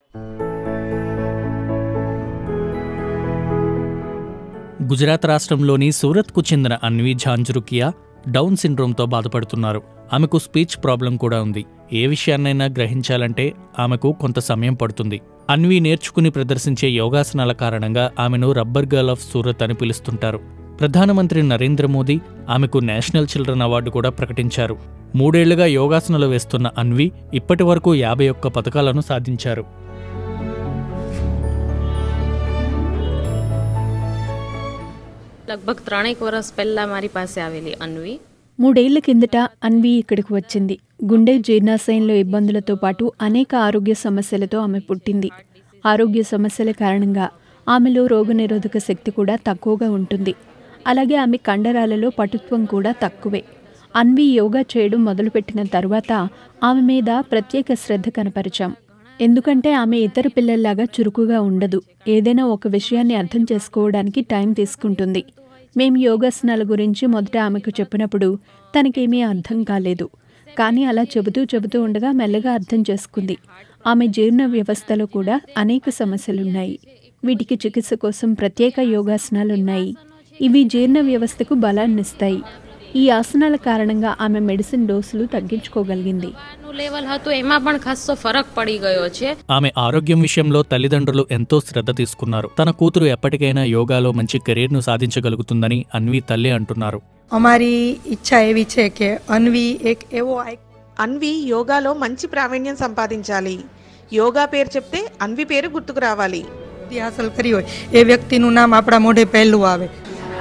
గుజరాత్ రాష్ట్రంలోని సూరత్కు చెందిన అన్వి ఝాంజురుకియా డౌన్ సిండ్రోమ్తో బాధపడుతున్నారు ఆమెకు స్పీచ్ ప్రాబ్లం కూడా ఉంది ఏ విషయాన్నైనా గ్రహించాలంటే ఆమెకు కొంత సమయం పడుతుంది అన్వి నేర్చుకుని ప్రదర్శించే యోగాసనాల కారణంగా ఆమెను రబ్బర్ గర్ల్ ఆఫ్ సూరత్ అని పిలుస్తుంటారు ప్రధానమంత్రి నరేంద్ర మోదీ ఆమెకు నేషనల్ చిల్డ్రన్ అవార్డు కూడా ప్రకటించారు మూడేళ్లుగా యోగాసనాలు వేస్తున్న అన్వి ఇప్పటి వరకు యాభై ఒక్క పథకాలను సాధించారు લગભગ ત્રણેક વર્ષ પહેલાં મારી પાસે આવેલી અન્વી మూడేళ్ల కిందట అన్వి ఇక్కడికి వచ్చింది గుండె జీర్ణాశయంలో ఇబ్బందులతో పాటు అనేక ఆరోగ్య సమస్యలతో ఆమె పుట్టింది ఆరోగ్య సమస్యల కారణంగా ఆమెలో రోగనిరోధక శక్తి కూడా తక్కువగా ఉంటుంది అలాగే ఆమె కండరాలలో పటుత్వం కూడా తక్కువే అన్వి యోగా చేయడం మొదలుపెట్టిన తరువాత ఆమె మీద ప్రత్యేక శ్రద్ధ కనపరిచాం ఎందుకంటే ఆమె ఇతర పిల్లల్లాగా చురుకుగా ఉండదు ఏదైనా ఒక విషయాన్ని అర్థం చేసుకోవడానికి టైం తీసుకుంటుంది మేం యోగాసనాల గురించి మొదట ఆమెకు చెప్పినప్పుడు తనకేమీ అర్థం కాలేదు కానీ అలా చెబుతూ చెబుతూ ఉండగా మెల్లగా అర్థం చేసుకుంది ఆమె జీర్ణ వ్యవస్థలో కూడా అనేక సమస్యలున్నాయి వీటికి చికిత్స కోసం ప్రత్యేక యోగాసనాలున్నాయి ఇవి జీర్ణ వ్యవస్థకు బలాన్నిస్తాయి ఈ ఆసనాల కారణంగా ఆమె మెడిసిన్ డోసులు తగ్గించుకోగలిగింది નું લેવલ હતું એમાં પણ ખાસો ફરક પડી ગયો છે ఆమె ఆరోగ్యం విషయంలో తల్లిదండ్రులు ఎంతో శ్రద్ధ తీసుకున్నారు తన కూతురు ఎప్పటికైనా యోగాలో మంచి కెరీర్ను సాధించగలుగుతుందని అన్వి తల్లి అంటున్నారు અમારી ઈચ્છા એવી છે કે અન્વી એક એવો આઇક అన్వి యోగాలో మంచి ప్రావీణ్యం సంపాదించాలి యోగా పేరు చెప్తే అన్వి పేరు గుర్తుకు రావాలి સિદ્ધિ હાંસલ કરી હોય એ વ્યક્તિનું નામ આપણા મોઢે પહેલું આવે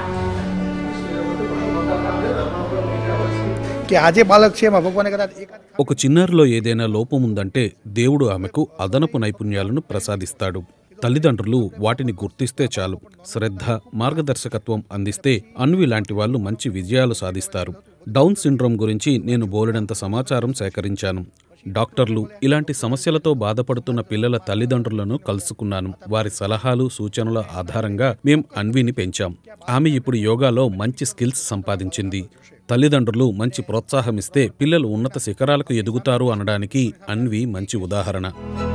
કે આજે બાળક છે એમાં ભગવાને કદાચ એકાદ ఒక చిన్నారిలో ఏదైనా లోపం ఉందంటే దేవుడు ఆమెకు అదనపు నైపుణ్యాలను ప్రసాదిస్తాడు తల్లిదండ్రులు వాటిని గుర్తిస్తే చాలు శ్రద్ధ మార్గదర్శకత్వం అందిస్తే అన్వి లాంటి వాళ్ళు మంచి విజయాలు సాధిస్తారు డౌన్ సిండ్రోమ్ గురించి నేను బోలెడంత సమాచారం సేకరించాను డాక్టర్లు ఇలాంటి సమస్యలతో బాధపడుతున్న పిల్లల తల్లిదండ్రులను కలుసుకున్నాను వారి సలహాలు సూచనల ఆధారంగా మేం అన్విని పెంచాం ఆమె ఇప్పుడు యోగాలో మంచి స్కిల్స్ సంపాదించింది తల్లిదండ్రులు మంచి ప్రోత్సాహమిస్తే పిల్లలు ఉన్నత శిఖరాలకు ఎదుగుతారు అనడానికి అన్వి మంచి ఉదాహరణ